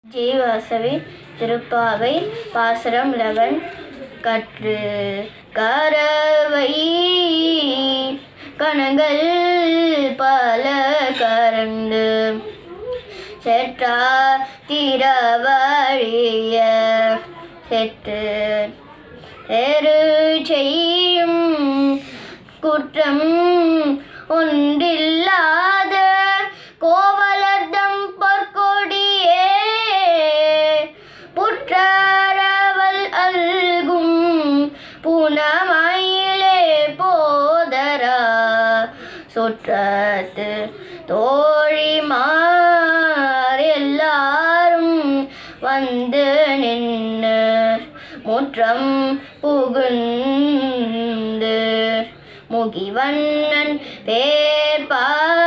ஜீவாசவி திருப்பாவை பாசுரம் லெவன் கற்று கரவை கணங்கள் பல கரந்து செற்றா திரவழிய செற்று தெரு செய்யும் குற்றம் ஒன்றில்லாத கோவலர்தம் பொற்கொடியே புற்றரவல் அல்கும் புனமயிலே போதரா சுற்றத்து தோழிமார் எல்லாரும் வந்து நின்று முற்றம் புகுந்து முகிவண்ணன் பேர் பாடி